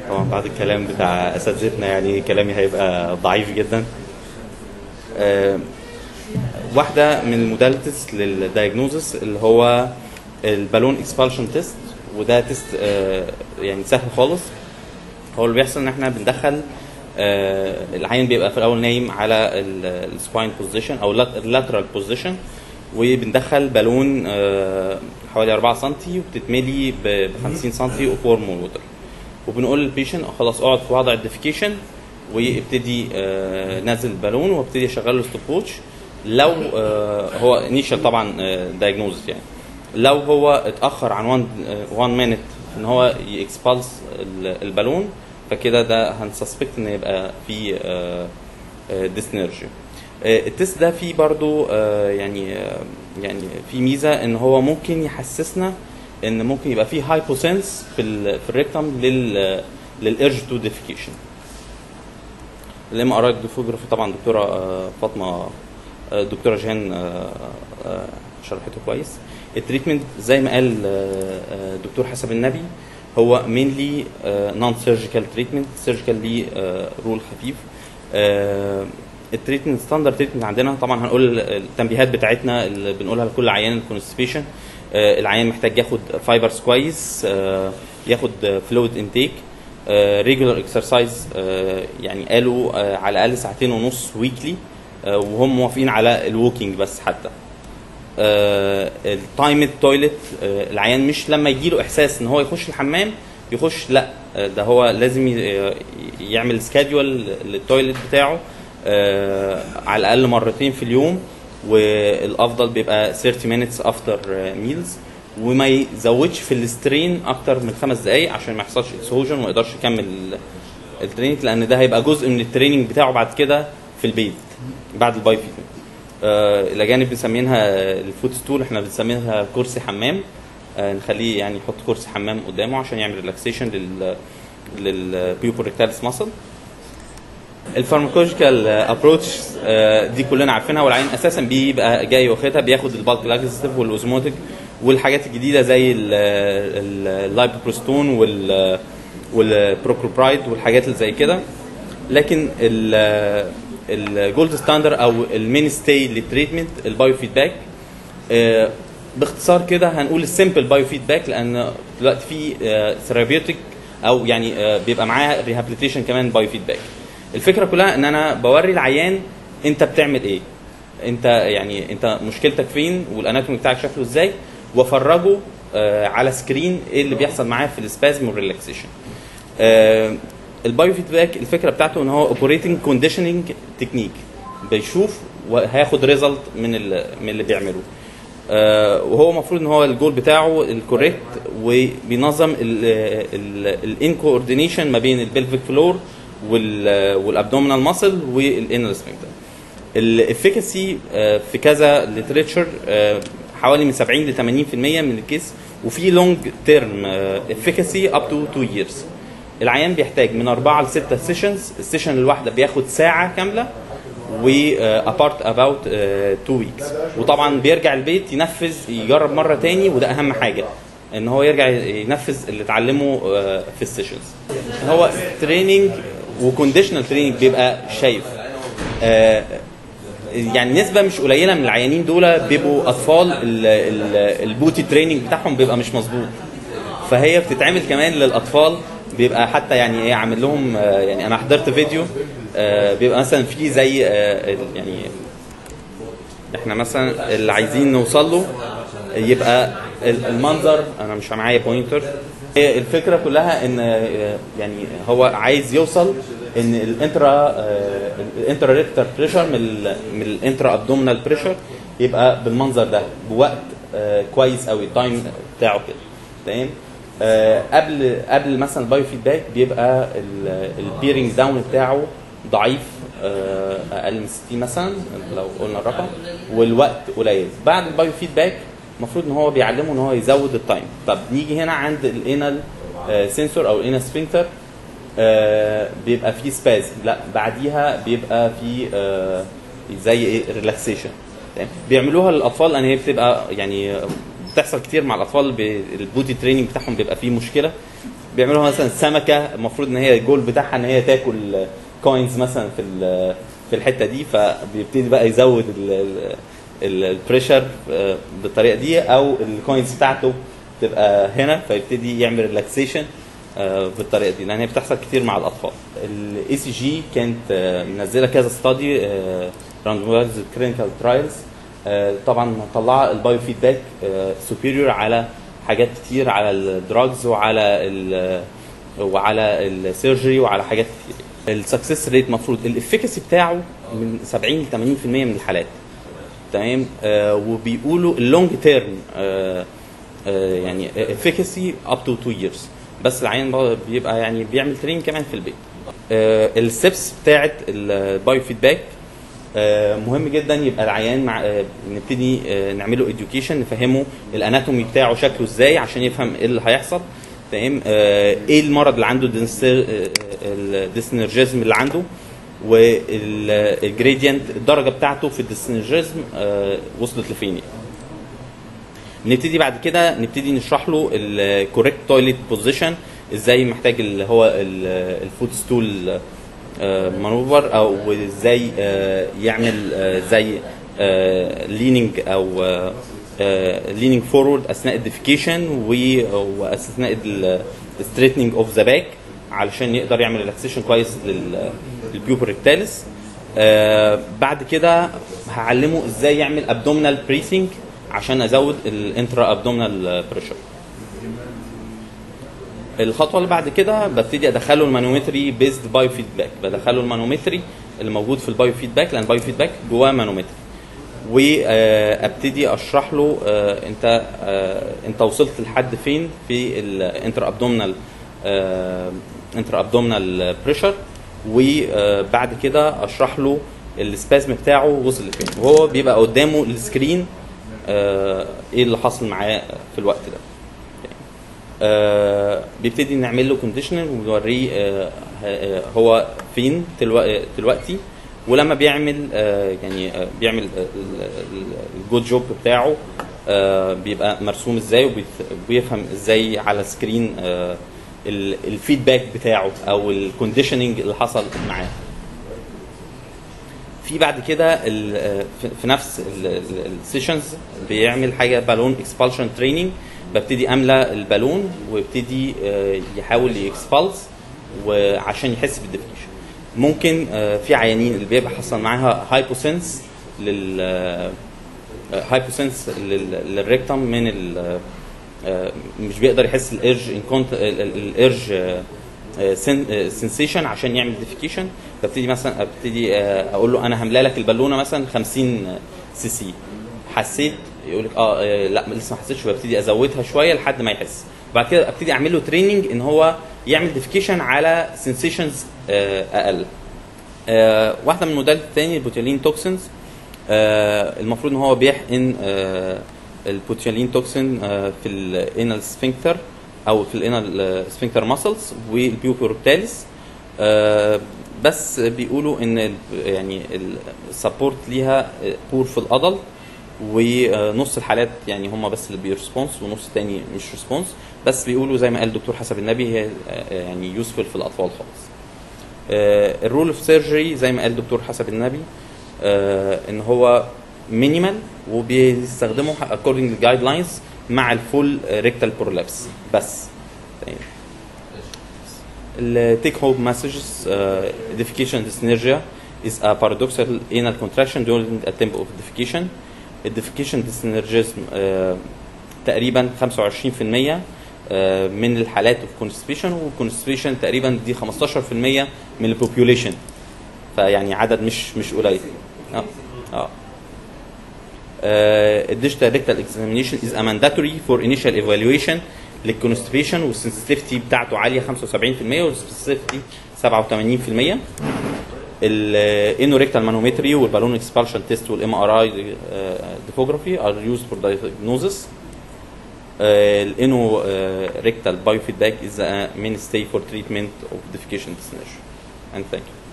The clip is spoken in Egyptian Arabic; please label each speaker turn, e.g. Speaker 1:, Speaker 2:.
Speaker 1: طبعا بعد الكلام بتاع اساتذتنا يعني كلامي هيبقى ضعيف جدا آه، واحده من الموداليتيز للدايجنوزس اللي هو البالون اكسبالشن تيست وده تيست آه، يعني سهل خالص هو اللي بيحصل ان احنا بندخل آه، العين بيبقى في الاول نايم على السباين بوزيشن او اللاترال بوزيشن وبندخل بالون آه، حوالي 4 سم وبتتملي ب 50 سم اوف وورم ووتر وبنقول للبيشنت خلاص اقعد في وضع الديفيكيشن ويبتدي آه، نازل البالون وابتدي اشغل له ستوب ووتش لو آه، هو انيشال طبعا دايجنوزس يعني لو هو اتاخر عن 1 1 مينت ان هو يكسبالس البالون فكده ده هنسسبكت ان يبقى في ديسنرجي التست ده فيه برضو آه، يعني آه، يعني في ميزه ان هو ممكن يحسسنا ان ممكن يبقى فيه هايبوسنس في ال في الريكتم لل للارج تو ديفيكيشن الام ار اي طبعا دكتوره آه، فاطمه آه، دكتوره جيهان آه، آه، شرحته كويس التريتمنت زي ما قال آه، آه، دكتور حسب النبي هو مينلي نون سيرجيكال تريتمنت سيرجيكال ليه رول خفيف آه، التريتمنت ستاندرد تريتمنت عندنا طبعا هنقول التنبيهات بتاعتنا اللي بنقولها لكل عيان الكونستيبيشن العيان محتاج ياخد فايبرز كويس آه، ياخد فلويد انتيك ريجولار اكسرسايز يعني قالوا آه، على الاقل ساعتين ونص ويكلي وهم موافقين على الووكينج بس حتى التايم تويلت العيان مش لما يجي له احساس ان هو يخش الحمام يخش لا آه، ده هو لازم ي- يعمل سكادول للتويلت بتاعه آه، على الاقل مرتين في اليوم والافضل بيبقى 30 minutes after meals وما يزودش في السترين اكتر من خمس دقائق عشان ما يحصلش اكسهوجن وما يقدرش يكمل التريننج لان ده هيبقى جزء من التريننج بتاعه بعد كده في البيت بعد الباي فيتنج آه الاجانب بنسمينها الفوت ستول احنا بنسميها كرسي حمام آه نخليه يعني يحط كرسي حمام قدامه عشان يعمل ريلاكسيشن لل للبيوبوريكتاليس ماسل الفارماكولوجيكال ابروتش دي كلنا عارفينها والعين اساسا بيبقى جاي واخدها بياخد البالك لاكسيتيف والاوزموتيك والحاجات الجديده زي اللايبوبروستون وال والبروكروبرايد والحاجات اللي زي كده لكن الجولد ستاندر او المين ستاي للتريتمنت البايو فيدباك آه، باختصار كده هنقول السمبل بايو فيدباك لان دلوقتي في ثيرابيوتيك او يعني آه، بيبقى معاها ريهابيليتيشن كمان بايو فيدباك الفكره كلها ان انا بوري العيان انت بتعمل ايه انت يعني انت مشكلتك فين والاناتومي بتاعك شكله ازاي وافرجه آه، على سكرين ايه اللي بيحصل معاه في السبازم والريلاكسيشن البايو فيدباك الفكره بتاعته ان هو اوبريتنج كونديشننج تكنيك بيشوف وهياخد ريزلت من ال- من اللي بيعمله آه، وهو المفروض ان هو الجول بتاعه الكوريكت وبينظم الان كوردينيشن ما بين البلفيك فلور والابدومينال ماسل والانال سفنكتر الافيكاسي في كذا ليتريتشر حوالي من 70 ل 80% من الكيس وفي لونج تيرم افيكاسي اب تو 2 ييرز العيان بيحتاج من 4 ل 6 سيشنز السيشن الواحده بياخد ساعه كامله و ابارت اباوت 2 ويكس وطبعا بيرجع البيت ينفذ يجرب مره تاني وده اهم حاجه ان هو يرجع ينفذ اللي اتعلمه آه، في السيشنز هو تريننج وكونديشنال تريننج بيبقى شايف آه، يعني نسبه مش قليله من العيانين دول بيبقوا اطفال ال- ال- البوتي تريننج بتاعهم بيبقى مش مظبوط فهي بتتعمل كمان للاطفال بيبقى حتى يعني ايه عامل لهم آه، يعني انا حضرت فيديو آه، بيبقى مثلا في زي آه، ال- يعني احنا مثلا اللي عايزين نوصل له يبقى ال- المنظر انا مش معايا بوينتر هي الفكره كلها ان آه، يعني هو عايز يوصل ان الانترا آه، الانترا ريكتر بريشر من ال من الانترا ابدومينال بريشر يبقى بالمنظر ده بوقت آه، كويس قوي التايم بتاعه كده تمام آه، قبل قبل مثلا البايو فيدباك بيبقى البيرنج داون بتاعه ضعيف آه، اقل من 60 مثلا لو قلنا الرقم والوقت قليل بعد البايو فيدباك المفروض ان هو بيعلمه ان هو يزود التايم طب نيجي هنا عند الانال سنسور او الانال سفنكتر بيبقى فيه سباز لا بعديها بيبقى فيه آه، زي ايه ريلاكسيشن بيعملوها للاطفال لان هي بتبقى يعني بتحصل كتير مع الاطفال ب- البودي تريننج بتاعهم بيبقى فيه مشكله بيعملوها مثلا سمكه المفروض ان هي الجول بتاعها ان هي تاكل كوينز مثلا في ال- في الحته دي فبيبتدي بقى يزود البريشر بالطريقه دي او الكوينز بتاعته تبقى هنا فيبتدي يعمل ريلاكسيشن بالطريقه دي لان هي بتحصل كتير مع الاطفال الاي سي جي كانت آه، منزله كذا ستادي راندومايز كلينيكال ترايلز طبعا مطلعه البايو فيدباك سوبيريور على حاجات كتير على الدراجز وعلى ال وعلى السيرجري وعلى حاجات كتير السكسس ريت المفروض الافكاسي بتاعه من 70 ل 80% من الحالات تمام آه وبيقولوا اللونج تيرم آه آه يعني افيكاسي اب تو 2 years بس العيان بقى بيبقى يعني بيعمل ترين كمان في البيت آه الستبس بتاعت البايو فيدباك آه مهم جدا يبقى العيان مع آه نبتدي آه نعمله اديوكيشن نفهمه الاناتومي بتاعه شكله ازاي عشان يفهم ايه اللي هيحصل تمام آه ايه المرض اللي عنده الديسنرجيزم اللي عنده والجريدينت الدرجه بتاعته في الديسنرجيزم آه وصلت لفين يعني. نبتدي بعد كده نبتدي نشرح له الكوريكت تويليت بوزيشن ازاي محتاج اللي هو الفوت ستول مانوفر او ازاي آه، يعمل آه، زي ليننج او ليننج فورورد اثناء الديفيكيشن واثناء الستريتنينج اوف ذا باك علشان يقدر يعمل ريلاكسيشن كويس للبيوبر ريكتاليس آه بعد كده هعلمه ازاي يعمل ابدومينال بريسنج عشان ازود الانترا ابدومينال بريشر الخطوه اللي بعد كده ببتدي ادخله المانومتري بيزد بايو فيدباك بدخله المانومتري اللي موجود في البايو فيدباك لان البايو فيدباك جواه مانومتري وابتدي اشرح له آه، انت آه، انت وصلت لحد فين في الانتر ابدومينال انتر ابدومينال بريشر وبعد كده اشرح له السبازم بتاعه وصل لفين وهو بيبقى قدامه السكرين آه، ايه اللي حصل معاه في الوقت ده آه، بيبتدي نعمل له كونديشننج ونوريه آه، آه، هو فين دلوق- دلوقتي ولما بيعمل آه، يعني آه، بيعمل الجود جوب بتاعه آه، بيبقى مرسوم ازاي وبيفهم ازاي على السكرين آه، ال- الفيدباك بتاعه او الكونديشننج اللي حصل معاه في بعد كده ال- في- في نفس السيشنز بيعمل حاجه بالون اكسبالشن تريننج ببتدي املى البالون ويبتدي آه، يحاول يكسبالس وعشان يحس بالديفيكيشن ممكن آه، في عيانين اللي بيبقى حصل معاها هايبوسنس لل هايبوسنس للريكتم من ال آه، مش بيقدر يحس الارج الارج سنسيشن عشان يعمل ديفيكيشن ببتدي مثلا ابتدي آه، اقول له انا هملا لك البالونه مثلا 50 سي سي حسيت يقول لك اه آه، لا لسه ما حسيتش ببتدي ازودها شويه لحد ما يحس بعد كده ابتدي اعمل له تريننج ان هو يعمل ديفيكيشن على سنسيشنز اقل آه، واحده من الموديل الثاني البوتيولين توكسينز آه، المفروض ان هو بيحقن آه، البوتيولين توكسين آه، في الانال سفنكتر او في الانال سفنكتر ماسلز والبيوبورتاليس بس بيقولوا ان ال- يعني السبورت ليها بور في الادلت ونص الحالات يعني هم بس اللي بيرسبونس ونص التاني مش ريسبونس بس بيقولوا زي ما قال الدكتور حسب النبي هي آه، يعني يوسفل في الاطفال خالص الرول اوف سيرجري زي ما قال الدكتور حسب النبي آه، ان هو مينيمال وبيستخدموا according to guidelines مع الفول ريكتال برولابس بس التيك هوم مسجز defecation dyspnergia is a paradoxal anal contraction during a tempo of defecation الديفيكيشن dyspnergism آه، تقريبا 25% آه، من الحالات اوف كونستيبيشن والكونستيبيشن تقريبا دي 15% من البوبيوليشن فيعني عدد مش مش قليل اه اه الديجيتال ريكتال اكزامينيشن از mandatory فور انيشال ايفالويشن للكونستيبيشن والسنسيتيفيتي بتاعته عاليه 75% والسبيسيفيتي 87% الانوريكتال مانومتري والبالون اكسبالشن تيست والام ار اي ديفوجرافي ار يوزد فور diagnosis الانو ريكتال بايوفيدباك is a mainstay for treatment of defecation dyspnea and thank you